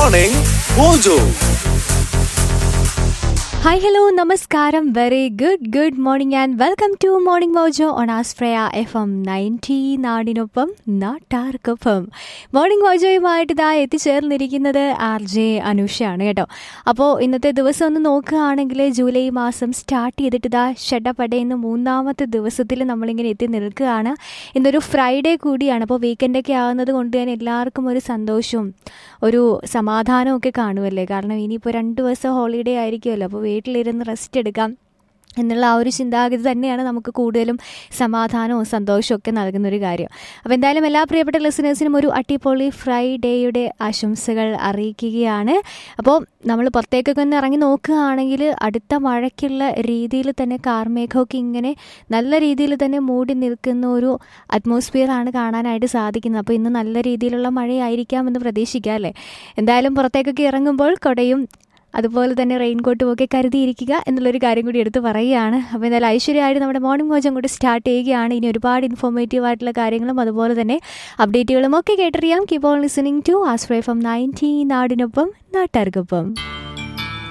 Morning Mojo. Hi hello നമസ്കാരം very good good morning and welcome to morning mojo on ആസ്പ്രയ F M ninety നാടിനൊപ്പം നാട്ടാർക്കൊപ്പം morning മോജോയുമായിട്ട് ഇതാ എത്തിച്ചേർന്നിരിക്കുന്നത് R J അനുഷയാണ് കേട്ടോ അപ്പോൾ ഇന്നത്തെ ദിവസം ഒന്ന് നോക്കുകയാണെങ്കിൽ ജൂലൈ മാസം സ്റ്റാർട്ട് ചെയ്തിട്ട് ഇതാ ഷട്ടപ്പട ഇന്ന് മൂന്നാമത്തെ ദിവസത്തിൽ നമ്മളിങ്ങനെ എത്തി നിൽക്കുകയാണ് ഇന്നൊരു ഫ്രൈഡേ കൂടിയാണ് അപ്പോൾ വീക്കെൻഡൊക്കെ ആകുന്നത് കൊണ്ട് തന്നെ എല്ലാവർക്കും ഒരു സന്തോഷവും ഒരു സമാധാനവും ഒക്കെ കാണുമല്ലേ കാരണം ഇനിയിപ്പോൾ രണ്ട് ദിവസം ഹോളിഡേ ആയിരിക്കുമല്ലോ അപ്പോൾ വീട്ടിലിരുന്ന് റെസ്റ്റ് എടുക്കാം എന്നുള്ള ആ ഒരു ചിന്താഗതി തന്നെയാണ് നമുക്ക് കൂടുതലും സമാധാനവും സന്തോഷവും ഒക്കെ നൽകുന്നൊരു കാര്യം അപ്പോൾ എന്തായാലും എല്ലാ പ്രിയപ്പെട്ട ലിസണേഴ്സിനും ഒരു അട്ടിപ്പൊളി ഫ്രൈഡേയുടെ ആശംസകൾ അറിയിക്കുകയാണ് അപ്പോൾ നമ്മൾ പുറത്തേക്കൊക്കെ ഒന്ന് ഇറങ്ങി നോക്കുകയാണെങ്കിൽ അടുത്ത മഴയ്ക്കുള്ള രീതിയിൽ തന്നെ കാർമേഘമൊക്കെ ഇങ്ങനെ നല്ല രീതിയിൽ തന്നെ മൂടി നിൽക്കുന്ന ഒരു അറ്റ്മോസ്ഫിയറാണ് കാണാനായിട്ട് സാധിക്കുന്നത് അപ്പോൾ ഇന്ന് നല്ല രീതിയിലുള്ള മഴയായിരിക്കാമെന്ന് പ്രതീക്ഷിക്കാം അല്ലേ എന്തായാലും പുറത്തേക്കൊക്കെ ഇറങ്ങുമ്പോൾ കൊടയും അതുപോലെ തന്നെ റെയിൻകോട്ടും ഒക്കെ കരുതിയിരിക്കുക എന്നുള്ളൊരു കാര്യം കൂടി എടുത്ത് പറയുകയാണ് അപ്പോൾ എന്തായാലും ഐശ്വര്യമായിട്ട് നമ്മുടെ മോർണിംഗ് മോജം കൂടി സ്റ്റാർട്ട് ചെയ്യുകയാണ് ഇനി ഒരുപാട് ഇൻഫോർമേറ്റീവ് ആയിട്ടുള്ള കാര്യങ്ങളും അതുപോലെ തന്നെ അപ്ഡേറ്റുകളും ഒക്കെ കേട്ടറിയാം കീപ് ഓൺ ലിസണിങ് ടു ആസ്പ്രേ ഫ്രം നയൻറ്റി നാടിനൊപ്പം നാട്ടുകാർക്കൊപ്പം